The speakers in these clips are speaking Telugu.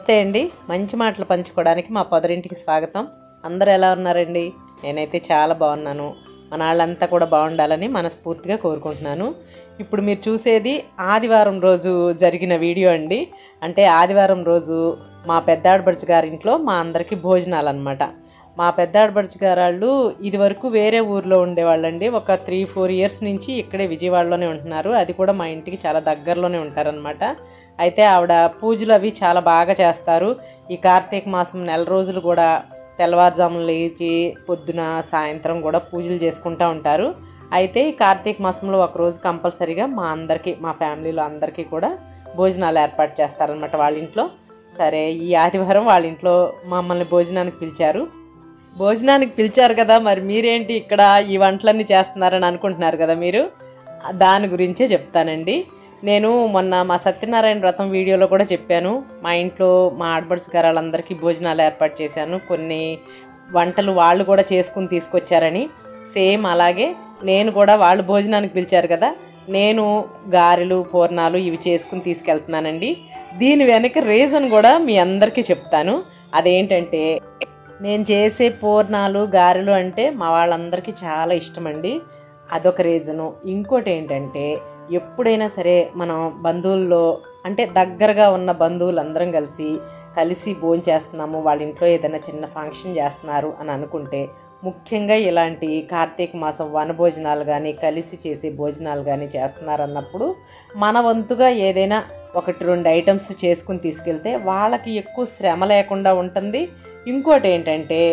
నమస్తే అండి మంచి మాటలు పంచుకోవడానికి మా పొదరింటికి స్వాగతం అందరూ ఎలా ఉన్నారండి నేనైతే చాలా బాగున్నాను మన వాళ్ళంతా కూడా బాగుండాలని మనస్ఫూర్తిగా కోరుకుంటున్నాను ఇప్పుడు మీరు చూసేది ఆదివారం రోజు జరిగిన వీడియో అండి అంటే ఆదివారం రోజు మా పెద్ద ఆడబడుచు గారింట్లో మా అందరికీ భోజనాలు అనమాట మా పెద్ద ఆడబడుచు గారాళ్ళు ఇది వరకు వేరే ఊర్లో ఉండేవాళ్ళండి ఒక త్రీ ఫోర్ ఇయర్స్ నుంచి ఇక్కడే విజయవాడలోనే ఉంటున్నారు అది కూడా మా ఇంటికి చాలా దగ్గరలోనే ఉంటారనమాట అయితే ఆవిడ పూజలు అవి చాలా బాగా చేస్తారు ఈ కార్తీక మాసం నెల రోజులు కూడా తెల్లవారుజామున లేచి పొద్దున సాయంత్రం కూడా పూజలు చేసుకుంటూ ఉంటారు అయితే ఈ కార్తీక మాసంలో ఒకరోజు కంపల్సరీగా మా అందరికీ మా ఫ్యామిలీలో అందరికీ కూడా భోజనాలు ఏర్పాటు చేస్తారనమాట వాళ్ళ ఇంట్లో సరే ఈ ఆదివారం వాళ్ళ ఇంట్లో మమ్మల్ని భోజనానికి పిలిచారు భోజనానికి పిలిచారు కదా మరి మీరేంటి ఇక్కడ ఈ వంటలన్నీ చేస్తున్నారని అనుకుంటున్నారు కదా మీరు దాని గురించే చెప్తానండి నేను మొన్న మా సత్యనారాయణ వ్రతం వీడియోలో కూడా చెప్పాను మా ఇంట్లో మా ఆడపడుచు గారు వాళ్ళందరికీ భోజనాలు ఏర్పాటు చేశాను కొన్ని వంటలు వాళ్ళు కూడా చేసుకుని తీసుకొచ్చారని సేమ్ అలాగే నేను కూడా వాళ్ళు భోజనానికి పిలిచారు కదా నేను గారెలు పూర్ణాలు ఇవి చేసుకుని తీసుకెళ్తున్నానండి దీని వెనక రీజన్ కూడా మీ అందరికీ చెప్తాను అదేంటంటే నేను చేసే పూర్ణాలు గారెలు అంటే మా వాళ్ళందరికీ చాలా ఇష్టమండి అదొక రీజను ఇంకోటి ఏంటంటే ఎప్పుడైనా సరే మనం బంధువుల్లో అంటే దగ్గరగా ఉన్న బంధువులందరం కలిసి కలిసి భోజనం చేస్తున్నాము వాళ్ళ ఇంట్లో ఏదైనా చిన్న ఫంక్షన్ చేస్తున్నారు అని అనుకుంటే ముఖ్యంగా ఇలాంటి కార్తీక మాసం వనభోజనాలు కానీ కలిసి చేసే భోజనాలు కానీ చేస్తున్నారు అన్నప్పుడు మన వంతుగా ఏదైనా ఒకటి రెండు ఐటమ్స్ చేసుకుని తీసుకెళ్తే వాళ్ళకి ఎక్కువ శ్రమ లేకుండా ఉంటుంది ఇంకోటి ఏంటంటే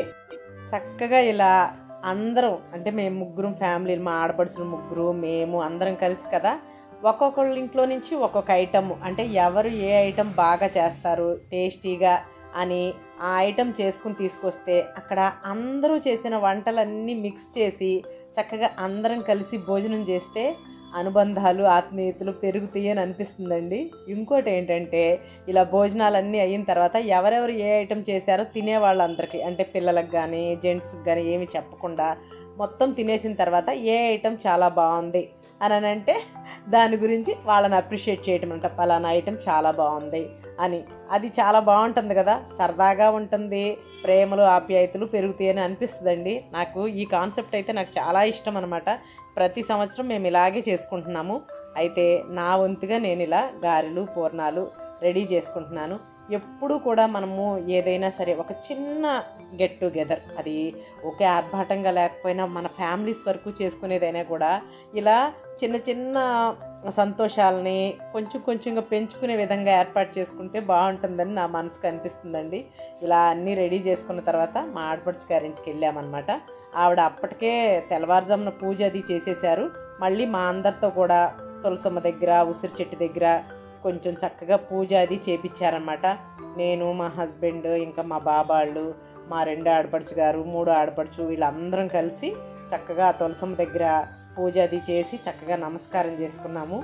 చక్కగా ఇలా అందరం అంటే మేము ముగ్గురం ఫ్యామిలీ మా ఆడపడుచులు ముగ్గురు మేము అందరం కలిసి కదా ఒక్కొక్కళ్ళ ఇంట్లో నుంచి ఒక్కొక్క ఐటమ్ అంటే ఎవరు ఏ ఐటమ్ బాగా చేస్తారు టేస్టీగా అని ఆ ఐటమ్ చేసుకుని తీసుకొస్తే అక్కడ అందరూ చేసిన వంటలన్నీ మిక్స్ చేసి చక్కగా అందరం కలిసి భోజనం చేస్తే అనుబంధాలు ఆత్మీయతలు పెరుగుతాయి అని అనిపిస్తుందండి ఇంకోటి ఏంటంటే ఇలా భోజనాలన్నీ అయిన తర్వాత ఎవరెవరు ఏ ఐటెం చేశారో తినే వాళ్ళందరికీ అంటే పిల్లలకు కానీ జెంట్స్కి కానీ ఏమి చెప్పకుండా మొత్తం తినేసిన తర్వాత ఏ ఐటెం చాలా బాగుంది అని అంటే దాని గురించి వాళ్ళని అప్రిషియేట్ చేయటం అంట పలానా ఐటెం చాలా బాగుంది అని అది చాలా బాగుంటుంది కదా సరదాగా ఉంటుంది ప్రేమలు ఆప్యాయతలు పెరుగుతాయి అని అనిపిస్తుందండి నాకు ఈ కాన్సెప్ట్ అయితే నాకు చాలా ఇష్టం అనమాట ప్రతి సంవత్సరం మేము ఇలాగే చేసుకుంటున్నాము అయితే నా వంతుగా నేను ఇలా గారెలు పూర్ణాలు రెడీ చేసుకుంటున్నాను ఎప్పుడు కూడా మనము ఏదైనా సరే ఒక చిన్న గెట్ టుగెదర్ అది ఒకే ఆర్భాటంగా లేకపోయినా మన ఫ్యామిలీస్ వరకు చేసుకునేదైనా కూడా ఇలా చిన్న చిన్న సంతోషాలని కొంచెం కొంచెంగా పెంచుకునే విధంగా ఏర్పాటు చేసుకుంటే బాగుంటుందని నా మనసుకు అనిపిస్తుందండి ఇలా అన్నీ రెడీ చేసుకున్న తర్వాత మా ఆడపడుచు గారింటికి వెళ్ళామన్నమాట ఆవిడ అప్పటికే తెల్లవారుజామున పూజ అది చేసేసారు మళ్ళీ మా అందరితో కూడా తులసమ్మ దగ్గర ఉసిరి చెట్టు దగ్గర కొంచెం చక్కగా పూజ అది చేపించారనమాట నేను మా హస్బెండ్ ఇంకా మా బాబాళ్ళు మా రెండు ఆడపడుచు గారు మూడు ఆడపడుచు వీళ్ళందరం కలిసి చక్కగా ఆ తులసమ్మ దగ్గర పూజ అది చేసి చక్కగా నమస్కారం చేసుకున్నాము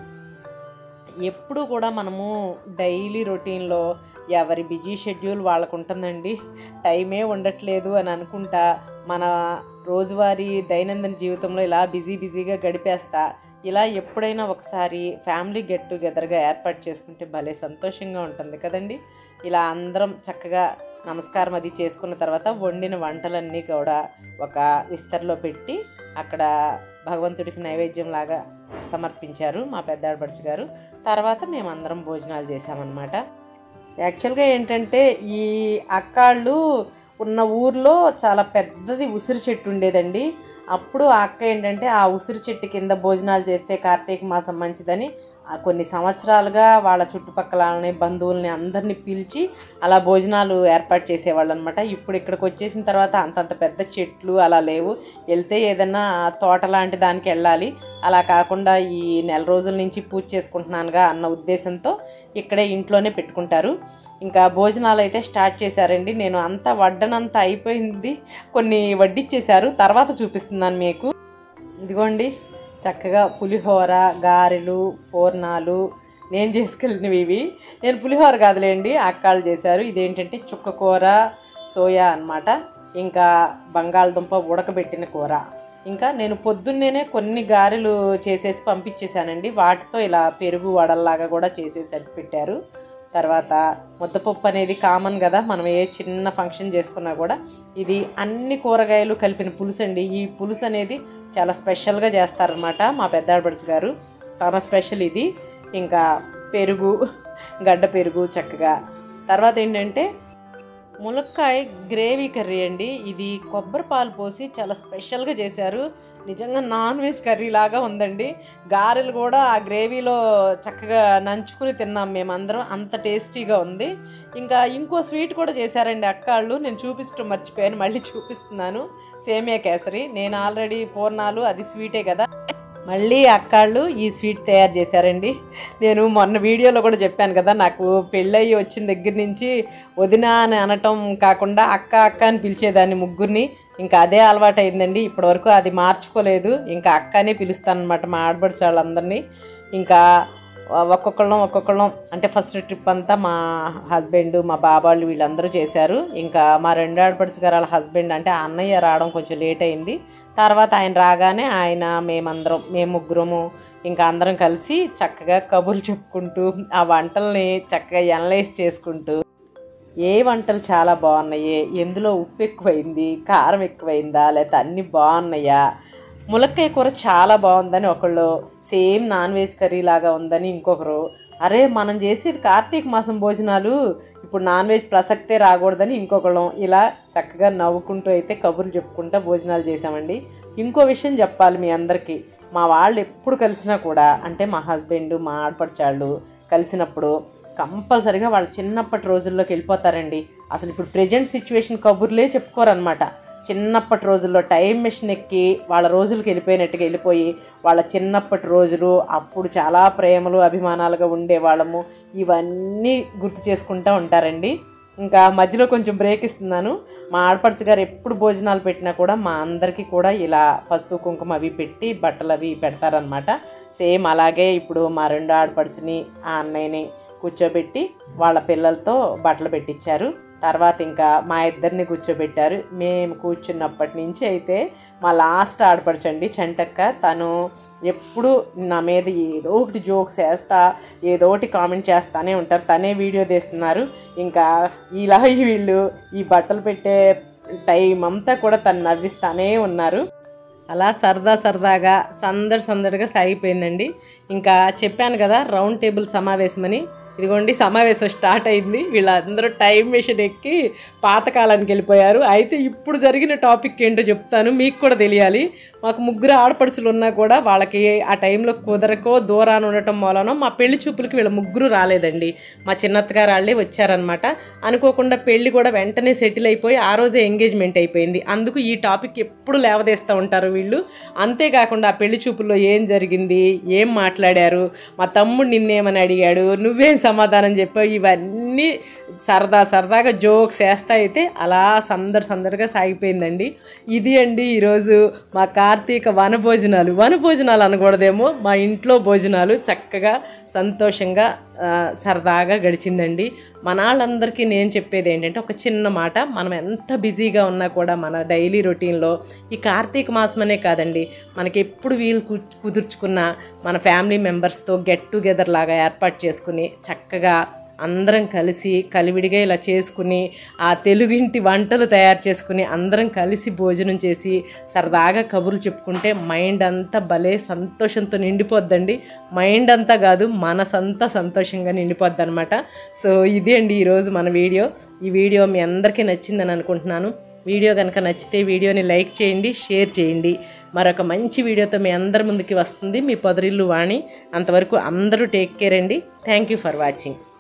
ఎప్పుడు కూడా మనము డైలీ రొటీన్లో ఎవరి బిజీ షెడ్యూల్ వాళ్ళకు ఉంటుందండి టైమే ఉండట్లేదు అని అనుకుంటా మన రోజువారీ దైనందిన జీవితంలో ఇలా బిజీ బిజీగా గడిపేస్తా ఇలా ఎప్పుడైనా ఒకసారి ఫ్యామిలీ గెట్ టుగెదర్గా ఏర్పాటు చేసుకుంటే భలే సంతోషంగా ఉంటుంది కదండి ఇలా అందరం చక్కగా నమస్కారం అది చేసుకున్న తర్వాత వండిన వంటలన్నీ కూడా ఒక విస్తరలో పెట్టి అక్కడ భగవంతుడికి నైవేద్యం లాగా సమర్పించారు మా పెద్ద ఆడపడుచు గారు తర్వాత మేమందరం భోజనాలు చేసామన్నమాట యాక్చువల్గా ఏంటంటే ఈ అక్కాళ్ళు ఉన్న ఊర్లో చాలా పెద్దది ఉసిరి చెట్టు ఉండేదండి అప్పుడు ఆ అక్క ఏంటంటే ఆ ఉసిరి చెట్టు కింద భోజనాలు చేస్తే కార్తీక మాసం మంచిదని ఆ కొన్ని సంవత్సరాలుగా వాళ్ళ చుట్టుపక్కలని బంధువుల్ని అందరినీ పిలిచి అలా భోజనాలు ఏర్పాటు చేసేవాళ్ళు అనమాట ఇప్పుడు ఇక్కడికి వచ్చేసిన తర్వాత అంతంత పెద్ద చెట్లు అలా లేవు వెళ్తే ఏదన్నా తోట లాంటి దానికి వెళ్ళాలి అలా కాకుండా ఈ నెల రోజుల నుంచి పూజ చేసుకుంటున్నానుగా అన్న ఉద్దేశంతో ఇక్కడే ఇంట్లోనే పెట్టుకుంటారు ఇంకా భోజనాలు అయితే స్టార్ట్ చేశారండి నేను అంతా వడ్డనంతా అయిపోయింది కొన్ని వడ్డిచ్చేశారు తర్వాత చూపిస్తున్నాను మీకు ఇదిగోండి చక్కగా పులిహోర గారెలు పూర్ణాలు నేను చేసుకెళ్ళినవి ఇవి నేను పులిహోర కాదులేండి అక్కాళ్ళు చేశారు ఇదేంటంటే చుక్క కూర సోయా అన్నమాట ఇంకా బంగాళదుంప ఉడకబెట్టిన కూర ఇంకా నేను పొద్దున్నేనే కొన్ని గారెలు చేసేసి పంపించేశానండి వాటితో ఇలా పెరుగు వడల్లాగా కూడా చేసేసి పెట్టారు తర్వాత ముద్దపప్పు అనేది కామన్ కదా మనం ఏ చిన్న ఫంక్షన్ చేసుకున్నా కూడా ఇది అన్ని కూరగాయలు కలిపిన పులుసు అండి ఈ పులుసు అనేది చాలా స్పెషల్గా చేస్తారనమాట మా పెద్ద ఆడపడుచు గారు తన స్పెషల్ ఇది ఇంకా పెరుగు గడ్డ పెరుగు చక్కగా తర్వాత ఏంటంటే ములక్కాయ గ్రేవీ కర్రీ అండి ఇది కొబ్బరి పాలు పోసి చాలా స్పెషల్గా చేశారు నిజంగా నాన్ వెజ్ కర్రీ లాగా ఉందండి గారెలు కూడా ఆ గ్రేవీలో చక్కగా నంచుకుని తిన్నాం మేమందరం అంత టేస్టీగా ఉంది ఇంకా ఇంకో స్వీట్ కూడా చేశారండి అక్కాళ్ళు నేను చూపించడం మర్చిపోయాను మళ్ళీ చూపిస్తున్నాను సేమియా కేసరి నేను ఆల్రెడీ పూర్ణాలు అది స్వీటే కదా మళ్ళీ అక్కాళ్ళు ఈ స్వీట్ తయారు చేశారండి నేను మొన్న వీడియోలో కూడా చెప్పాను కదా నాకు పెళ్ళయి వచ్చిన దగ్గర నుంచి వదిన అని అనటం కాకుండా అక్క అక్క అని పిలిచేదాన్ని ముగ్గురిని ఇంకా అదే అలవాటు అయిందండి ఇప్పటివరకు అది మార్చుకోలేదు ఇంకా అక్కనే పిలుస్తాను అనమాట మా ఆడబడిచే వాళ్ళందరినీ ఇంకా ఒక్కొక్కళ్ళం ఒక్కొక్కళ్ళం అంటే ఫస్ట్ ట్రిప్ అంతా మా హస్బెండ్ మా బాబాళ్ళు వీళ్ళందరూ చేశారు ఇంకా మా రెండు ఆడపడుచు గారు వాళ్ళ హస్బెండ్ అంటే ఆ అన్నయ్య రావడం కొంచెం లేట్ అయింది తర్వాత ఆయన రాగానే ఆయన మేమందరం మేము ముగ్గురము ఇంకా అందరం కలిసి చక్కగా కబుర్లు చెప్పుకుంటూ ఆ వంటల్ని చక్కగా ఎనలైజ్ చేసుకుంటూ ఏ వంటలు చాలా బాగున్నాయి ఎందులో ఉప్పు ఎక్కువైంది కారం ఎక్కువైందా లేకపోతే అన్నీ బాగున్నాయా ములక్కాయ కూర చాలా బాగుందని ఒకళ్ళు సేమ్ నాన్ వెజ్ కర్రీ లాగా ఉందని ఇంకొకరు అరే మనం చేసేది కార్తీక మాసం భోజనాలు ఇప్పుడు నాన్ వెజ్ ప్రసక్తే రాకూడదని ఇంకొకళ్ళం ఇలా చక్కగా నవ్వుకుంటూ అయితే కబుర్లు చెప్పుకుంటూ భోజనాలు చేసామండి ఇంకో విషయం చెప్పాలి మీ అందరికీ మా వాళ్ళు ఎప్పుడు కలిసినా కూడా అంటే మా హస్బెండ్ మా ఆడపడిచాళ్ళు కలిసినప్పుడు కంపల్సరిగా వాళ్ళ చిన్నప్పటి రోజుల్లోకి వెళ్ళిపోతారండి అసలు ఇప్పుడు ప్రజెంట్ సిచ్యువేషన్ కబుర్లే చెప్పుకోరనమాట చిన్నప్పటి రోజుల్లో టైం మెషిన్ ఎక్కి వాళ్ళ రోజులకి వెళ్ళిపోయినట్టుగా వెళ్ళిపోయి వాళ్ళ చిన్నప్పటి రోజులు అప్పుడు చాలా ప్రేమలు అభిమానాలుగా ఉండేవాళ్ళము ఇవన్నీ గుర్తు చేసుకుంటూ ఉంటారండి ఇంకా మధ్యలో కొంచెం బ్రేక్ ఇస్తున్నాను మా ఆడపడుచు గారు ఎప్పుడు భోజనాలు పెట్టినా కూడా మా అందరికీ కూడా ఇలా పసుపు కుంకుమ అవి పెట్టి బట్టలు అవి పెడతారనమాట సేమ్ అలాగే ఇప్పుడు మా రెండు ఆడపడుచుని ఆ అన్నయ్యని కూర్చోబెట్టి వాళ్ళ పిల్లలతో బట్టలు పెట్టించారు తర్వాత ఇంకా మా ఇద్దరిని కూర్చోబెట్టారు మేము కూర్చున్నప్పటి నుంచి అయితే మా లాస్ట్ ఆడపడచండి చంటక్క తను ఎప్పుడు నా మీద ఏదో ఒకటి జోక్స్ వేస్తా ఏదో ఒకటి కామెంట్ చేస్తానే ఉంటారు తనే వీడియో తీస్తున్నారు ఇంకా ఇలా వీళ్ళు ఈ బట్టలు పెట్టే టైం అంతా కూడా తను నవ్విస్తానే ఉన్నారు అలా సరదా సరదాగా సందడి సందడిగా సాగిపోయిందండి ఇంకా చెప్పాను కదా రౌండ్ టేబుల్ సమావేశమని ఇదిగోండి సమావేశం స్టార్ట్ అయింది వీళ్ళందరూ టైం మెషిన్ ఎక్కి పాతకాలానికి వెళ్ళిపోయారు అయితే ఇప్పుడు జరిగిన టాపిక్ ఏంటో చెప్తాను మీకు కూడా తెలియాలి మాకు ముగ్గురు ఆడపడుచులు ఉన్నా కూడా వాళ్ళకి ఆ టైంలో కుదరకో దూరాన్ని ఉండటం మూలన మా పెళ్లి చూపులకి వీళ్ళ ముగ్గురు రాలేదండి మా చిన్నత్తగారు వాళ్ళే వచ్చారనమాట అనుకోకుండా పెళ్లి కూడా వెంటనే సెటిల్ అయిపోయి ఆ రోజే ఎంగేజ్మెంట్ అయిపోయింది అందుకు ఈ టాపిక్ ఎప్పుడు లేవదేస్తూ ఉంటారు వీళ్ళు అంతేకాకుండా ఆ పెళ్లి చూపుల్లో ఏం జరిగింది ఏం మాట్లాడారు మా తమ్ముడు నిన్నేమని అడిగాడు నువ్వేం సమాధానం చెప్పావు ఇవన్నీ సరదా సరదాగా జోక్స్ వేస్తా అయితే అలా సందడి సందడిగా సాగిపోయిందండి ఇది అండి ఈరోజు మా కార్తీక వన భోజనాలు వన భోజనాలు అనకూడదేమో మా ఇంట్లో భోజనాలు చక్కగా సంతోషంగా ఆ, సరదాగా గడిచిందండి మన వాళ్ళందరికీ నేను చెప్పేది ఏంటంటే ఒక చిన్న మాట మనం ఎంత బిజీగా ఉన్నా కూడా మన డైలీ రొటీన్లో ఈ కార్తీక మాసం అనే కాదండి మనకి ఎప్పుడు వీలు కు- కుదుర్చుకున్న మన ఫ్యామిలీ మెంబర్స్తో గెట్ టుగెదర్ లాగా ఏర్పాటు చేసుకుని చక్కగా అందరం కలిసి కలివిడిగా ఇలా చేసుకుని ఆ తెలుగింటి వంటలు తయారు చేసుకుని అందరం కలిసి భోజనం చేసి సరదాగా కబుర్లు చెప్పుకుంటే మైండ్ అంతా భలే సంతోషంతో నిండిపోద్దండి మైండ్ అంతా కాదు మనసంతా సంతోషంగా నిండిపోద్ది అనమాట సో ఇదే అండి ఈరోజు మన వీడియో ఈ వీడియో మీ అందరికీ నచ్చిందని అనుకుంటున్నాను వీడియో కనుక నచ్చితే వీడియోని లైక్ చేయండి షేర్ చేయండి మరొక మంచి వీడియోతో మీ అందరి ముందుకి వస్తుంది మీ పొదరిల్లు వాణి అంతవరకు అందరూ టేక్ కేర్ అండి థ్యాంక్ యూ ఫర్ వాచింగ్